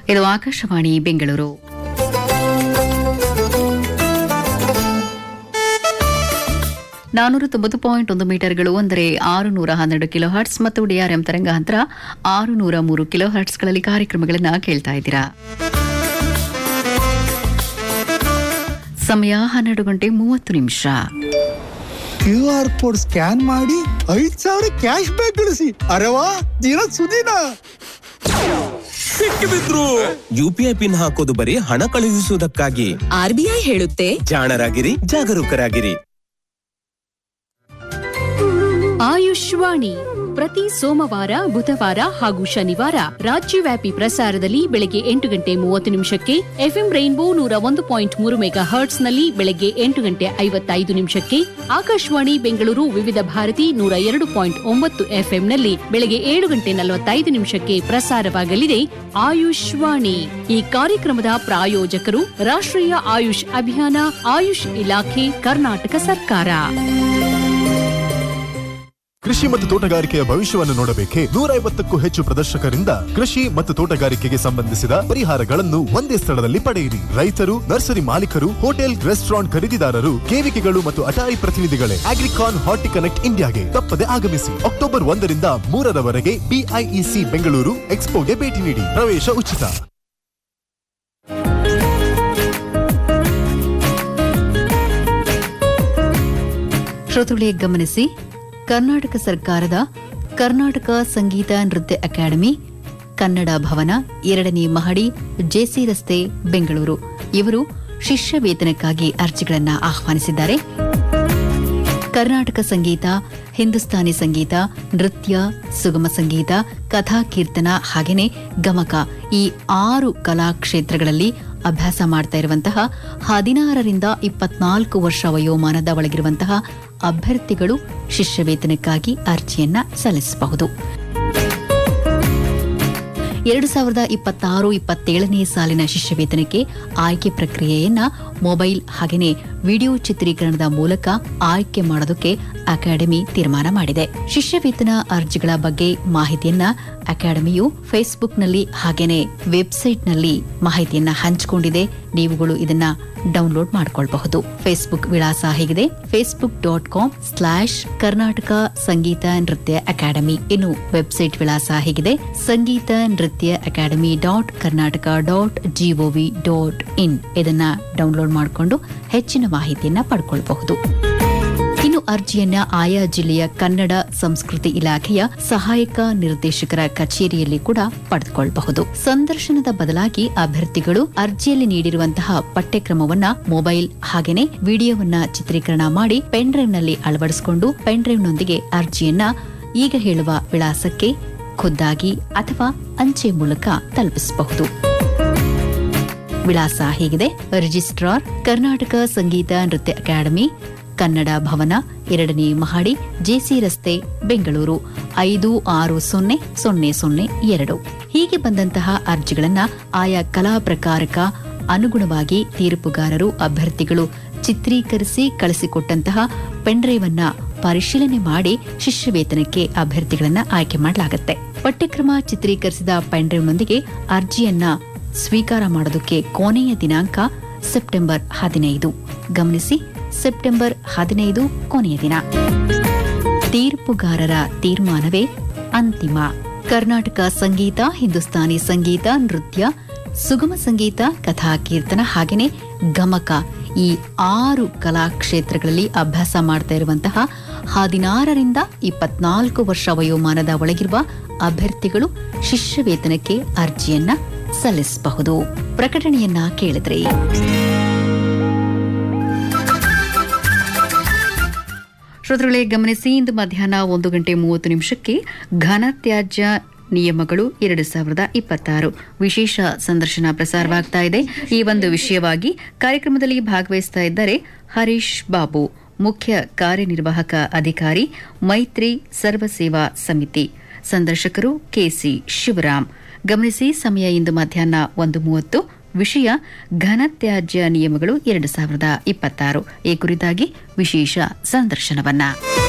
ಇದು ಆಕಾಶವಾಣಿ ಬೆಂಗಳೂರು ನಾನೂರ ತೊಂಬತ್ತು ಪಾಯಿಂಟ್ ಒಂದು ಮೀಟರ್ಗಳು ಅಂದರೆ ಆರು ನೂರ ಹನ್ನೆರಡು ಕಿಲೋ ಹರ್ಟ್ಸ್ ಮತ್ತು ಡಿಆರ್ಎಂ ತರಂಗಾಂತರ ಆರು ನೂರ ಮೂರು ಕಿಲೋ ಹರ್ಟ್ಸ್ಗಳಲ್ಲಿ ಕಾರ್ಯಕ್ರಮಗಳನ್ನು ಕೇಳ್ತಾ ಇದ್ದೀರಾ ಸಮಯ ಹನ್ನೆರಡು ಗಂಟೆ ಮೂವತ್ತು ನಿಮಿಷ ಕ್ಯೂ ಆರ್ ಕೋಡ್ ಸ್ಕ್ಯಾನ್ ಮಾಡಿ ಐದ್ ಸಾವಿರ ಕ್ಯಾಶ್ ಬ್ಯಾಕ್ ಗಳಿಸಿ ಅರವಾ ದಿನ ಸುದಿನ ಸಿಕ್ಕಿಬಿದ್ರು ಯುಪಿಐ ಪಿನ್ ಹಾಕೋದು ಬರೀ ಹಣ ಕಳುಹಿಸುವುದಕ್ಕಾಗಿ ಆರ್ಬಿಐ ಹೇಳುತ್ತೆ ಜಾಣರಾಗಿರಿ ಜಾಗರೂಕರಾಗಿರಿ ಆಯುಷ್ವಾಣಿ ಪ್ರತಿ ಸೋಮವಾರ ಬುಧವಾರ ಹಾಗೂ ಶನಿವಾರ ರಾಜ್ಯವ್ಯಾಪಿ ಪ್ರಸಾರದಲ್ಲಿ ಬೆಳಗ್ಗೆ ಎಂಟು ಗಂಟೆ ಮೂವತ್ತು ನಿಮಿಷಕ್ಕೆ ಎಫ್ಎಂ ರೈನ್ಬೋ ನೂರ ಒಂದು ಪಾಯಿಂಟ್ ಮೂರು ಮೆಗಾ ಹರ್ಟ್ಸ್ನಲ್ಲಿ ಬೆಳಗ್ಗೆ ಎಂಟು ಗಂಟೆ ಐವತ್ತೈದು ನಿಮಿಷಕ್ಕೆ ಆಕಾಶವಾಣಿ ಬೆಂಗಳೂರು ವಿವಿಧ ಭಾರತಿ ನೂರ ಎರಡು ಪಾಯಿಂಟ್ ಒಂಬತ್ತು ಎಫ್ಎಂನಲ್ಲಿ ಬೆಳಗ್ಗೆ ಏಳು ಗಂಟೆ ನಲವತ್ತೈದು ನಿಮಿಷಕ್ಕೆ ಪ್ರಸಾರವಾಗಲಿದೆ ಆಯುಷ್ವಾಣಿ ಈ ಕಾರ್ಯಕ್ರಮದ ಪ್ರಾಯೋಜಕರು ರಾಷ್ಟ್ರೀಯ ಆಯುಷ್ ಅಭಿಯಾನ ಆಯುಷ್ ಇಲಾಖೆ ಕರ್ನಾಟಕ ಸರ್ಕಾರ ಕೃಷಿ ಮತ್ತು ತೋಟಗಾರಿಕೆಯ ಭವಿಷ್ಯವನ್ನು ನೋಡಬೇಕೆ ನೂರ ಐವತ್ತಕ್ಕೂ ಹೆಚ್ಚು ಪ್ರದರ್ಶಕರಿಂದ ಕೃಷಿ ಮತ್ತು ತೋಟಗಾರಿಕೆಗೆ ಸಂಬಂಧಿಸಿದ ಪರಿಹಾರಗಳನ್ನು ಒಂದೇ ಸ್ಥಳದಲ್ಲಿ ಪಡೆಯಿರಿ ರೈತರು ನರ್ಸರಿ ಮಾಲೀಕರು ಹೋಟೆಲ್ ರೆಸ್ಟೋರೆಂಟ್ ಖರೀದಿದಾರರು ಕೇವಿಕೆಗಳು ಮತ್ತು ಅಟಾರಿ ಪ್ರತಿನಿಧಿಗಳೇ ಅಗ್ರಿಕಾನ್ ಹಾರ್ಟಿ ಕನೆಕ್ಟ್ ಇಂಡಿಯಾಗೆ ತಪ್ಪದೆ ಆಗಮಿಸಿ ಅಕ್ಟೋಬರ್ ಒಂದರಿಂದ ಮೂರರವರೆಗೆ ಬಿಐಇಸಿ ಬೆಂಗಳೂರು ಎಕ್ಸ್ಪೋಗೆ ಭೇಟಿ ನೀಡಿ ಪ್ರವೇಶ ಉಚಿತ ಶ್ರೋತೃಗಳೇ ಗಮನಿಸಿ ಕರ್ನಾಟಕ ಸರ್ಕಾರದ ಕರ್ನಾಟಕ ಸಂಗೀತ ನೃತ್ಯ ಅಕಾಡೆಮಿ ಕನ್ನಡ ಭವನ ಎರಡನೇ ಮಹಡಿ ಜೆಸಿ ರಸ್ತೆ ಬೆಂಗಳೂರು ಇವರು ಶಿಷ್ಯ ವೇತನಕ್ಕಾಗಿ ಅರ್ಜಿಗಳನ್ನು ಆಹ್ವಾನಿಸಿದ್ದಾರೆ ಕರ್ನಾಟಕ ಸಂಗೀತ ಹಿಂದೂಸ್ತಾನಿ ಸಂಗೀತ ನೃತ್ಯ ಸುಗಮ ಸಂಗೀತ ಕಥಾ ಕೀರ್ತನ ಹಾಗೆಯೇ ಗಮಕ ಈ ಆರು ಕಲಾ ಕ್ಷೇತ್ರಗಳಲ್ಲಿ ಅಭ್ಯಾಸ ಮಾಡ್ತಾ ಇರುವಂತಹ ಹದಿನಾರರಿಂದ ಇಪ್ಪತ್ನಾಲ್ಕು ವರ್ಷ ವಯೋಮಾನದ ಒಳಗಿರುವಂತಹ ಅಭ್ಯರ್ಥಿಗಳು ಶಿಷ್ಯ ವೇತನಕ್ಕಾಗಿ ಅರ್ಜಿಯನ್ನ ಸಲ್ಲಿಸಬಹುದು ಎರಡು ಸಾವಿರದ ಇಪ್ಪತ್ತಾರು ಇಪ್ಪತ್ತೇಳನೇ ಸಾಲಿನ ಶಿಷ್ಯ ವೇತನಕ್ಕೆ ಆಯ್ಕೆ ಪ್ರಕ್ರಿಯೆಯನ್ನ ಮೊಬೈಲ್ ಹಾಗೆಯೇ ವಿಡಿಯೋ ಚಿತ್ರೀಕರಣದ ಮೂಲಕ ಆಯ್ಕೆ ಮಾಡೋದಕ್ಕೆ ಅಕಾಡೆಮಿ ತೀರ್ಮಾನ ಮಾಡಿದೆ ಶಿಷ್ಯ ವೇತನ ಅರ್ಜಿಗಳ ಬಗ್ಗೆ ಮಾಹಿತಿಯನ್ನ ಅಕಾಡೆಮಿಯು ಫೇಸ್ಬುಕ್ನಲ್ಲಿ ಹಾಗೆಯೇ ವೆಬ್ಸೈಟ್ನಲ್ಲಿ ಮಾಹಿತಿಯನ್ನ ಹಂಚಿಕೊಂಡಿದೆ ನೀವುಗಳು ಇದನ್ನ ಡೌನ್ಲೋಡ್ ಮಾಡಿಕೊಳ್ಳಬಹುದು ಫೇಸ್ಬುಕ್ ವಿಳಾಸ ಹೇಗಿದೆ Facebook dot com slash Karnataka Sangeeta Nritya academy ಇನ್ನು ವೆಬ್ಸೈಟ್ ವಿಳಾಸ ಹೇಗಿದೆ Sangeeta Nritya academy dot Karnataka dot G O V dot in ಇದನ್ನ ಡೌನ್ಲೋಡ್ ಮಾಡಿಕೊಂಡು ಹೆಚ್ಚಿನ ಮಾಹಿತಿಯನ್ನ ಪಡ್ಕೊಳ್ಬಹುದು ಇನ್ನು ಅರ್ಜಿಯನ್ನ ಆಯಾ ಜಿಲ್ಲೆಯ ಕನ್ನಡ ಸಂಸ್ಕೃತಿ ಇಲಾಖೆಯ ಸಹಾಯಕ ನಿರ್ದೇಶಕರ ಕಚೇರಿಯಲ್ಲಿ ಕೂಡ ಪಡೆದುಕೊಳ್ಳಬಹುದು ಸಂದರ್ಶನದ ಬದಲಾಗಿ ಅಭ್ಯರ್ಥಿಗಳು ಅರ್ಜಿಯಲ್ಲಿ ನೀಡಿರುವಂತಹ ಪಠ್ಯಕ್ರಮವನ್ನ ಮೊಬೈಲ್ ಹಾಗೆಯೇ ವಿಡಿಯೋವನ್ನ ಚಿತ್ರೀಕರಣ ಮಾಡಿ ಪೆನ್ ಡ್ರೈವ್ನಲ್ಲಿ ಅಳವಡಿಸಿಕೊಂಡು ಪೆನ್ ಡ್ರೈವ್ನೊಂದಿಗೆ ಅರ್ಜಿಯನ್ನ ಈಗ ಹೇಳುವ ವಿಳಾಸಕ್ಕೆ ಖುದ್ದಾಗಿ ಅಥವಾ ಅಂಚೆ ಮೂಲಕ ತಲುಪಿಸಬಹುದು ವಿಳಾಸ ಹೀಗಿದೆ ರಿಜಿಸ್ಟ್ರಾರ್ ಕರ್ನಾಟಕ ಸಂಗೀತ ನೃತ್ಯ ಅಕಾಡೆಮಿ ಕನ್ನಡ ಭವನ ಎರಡನೇ ಮಹಡಿ ಜೆಸಿ ರಸ್ತೆ ಬೆಂಗಳೂರು ಐದು ಆರು ಸೊನ್ನೆ ಸೊನ್ನೆ ಸೊನ್ನೆ ಎರಡು ಹೀಗೆ ಬಂದಂತಹ ಅರ್ಜಿಗಳನ್ನ ಆಯಾ ಕಲಾ ಪ್ರಕಾರಕ ಅನುಗುಣವಾಗಿ ತೀರ್ಪುಗಾರರು ಅಭ್ಯರ್ಥಿಗಳು ಚಿತ್ರೀಕರಿಸಿ ಕಳಿಸಿಕೊಟ್ಟಂತಹ ಪೆನ್ಡ್ರೈವ್ ಅನ್ನ ಪರಿಶೀಲನೆ ಮಾಡಿ ಶಿಷ್ಯ ವೇತನಕ್ಕೆ ಅಭ್ಯರ್ಥಿಗಳನ್ನ ಆಯ್ಕೆ ಮಾಡಲಾಗುತ್ತೆ ಪಠ್ಯಕ್ರಮ ಚಿತ್ರೀಕರಿಸಿದ ಪೆನ್ಡ್ರೈವ್ನೊಂದಿಗೆ ಅರ್ಜಿಯನ್ನ ಸ್ವೀಕಾರ ಮಾಡೋದಕ್ಕೆ ಕೊನೆಯ ದಿನಾಂಕ ಸೆಪ್ಟೆಂಬರ್ ಹದಿನೈದು ಗಮನಿಸಿ ಸೆಪ್ಟೆಂಬರ್ ಹದಿನೈದು ಕೊನೆಯ ದಿನ ತೀರ್ಪುಗಾರರ ತೀರ್ಮಾನವೇ ಅಂತಿಮ ಕರ್ನಾಟಕ ಸಂಗೀತ ಹಿಂದೂಸ್ತಾನಿ ಸಂಗೀತ ನೃತ್ಯ ಸುಗಮ ಸಂಗೀತ ಕಥಾ ಕೀರ್ತನ ಹಾಗೆಯೇ ಗಮಕ ಈ ಆರು ಕಲಾ ಕ್ಷೇತ್ರಗಳಲ್ಲಿ ಅಭ್ಯಾಸ ಮಾಡ್ತಾ ಇರುವಂತಹ ಹದಿನಾರರಿಂದ ಇಪ್ಪತ್ನಾಲ್ಕು ವರ್ಷ ವಯೋಮಾನದ ಒಳಗಿರುವ ಅಭ್ಯರ್ಥಿಗಳು ಶಿಷ್ಯ ವೇತನಕ್ಕೆ ಅರ್ಜಿಯನ್ನ ಸಲ್ಲಿಸಬಹುದು ಪ್ರಕಟಣೆಯನ್ನ ಕೇಳಿದ್ರಿ ಶ್ರೋತೃಗಳೇ ಗಮನಿಸಿ ಇಂದು ಮಧ್ಯಾಹ್ನ ಒಂದು ಗಂಟೆ ಮೂವತ್ತು ನಿಮಿಷಕ್ಕೆ ಘನತ್ಯಾಜ್ಯ ನಿಯಮಗಳು ಎರಡು ಸಾವಿರದ ಇಪ್ಪತ್ತಾರು ವಿಶೇಷ ಸಂದರ್ಶನ ಪ್ರಸಾರವಾಗ್ತಾ ಇದೆ ಈ ಒಂದು ವಿಷಯವಾಗಿ ಕಾರ್ಯಕ್ರಮದಲ್ಲಿ ಭಾಗವಹಿಸ್ತಾ ಇದ್ದಾರೆ ಹರೀಶ್ ಬಾಬು ಮುಖ್ಯ ಕಾರ್ಯನಿರ್ವಾಹಕ ಅಧಿಕಾರಿ ಮೈತ್ರಿ ಸರ್ವಸೇವಾ ಸಮಿತಿ ಸಂದರ್ಶಕರು ಕೆಸಿ ಶಿವರಾಮ್ ಗಮನಿಸಿ ಸಮಯ ಇಂದು ಮಧ್ಯಾಹ್ನ ಒಂದು ಮೂವತ್ತು ವಿಷಯ ಘನತ್ಯಾಜ್ಯ ನಿಯಮಗಳು ಎರಡು ಸಾವಿರದ ಇಪ್ಪತ್ತಾರು ಈ ಕುರಿತಾಗಿ ವಿಶೇಷ ಸಂದರ್ಶನವನ್ನ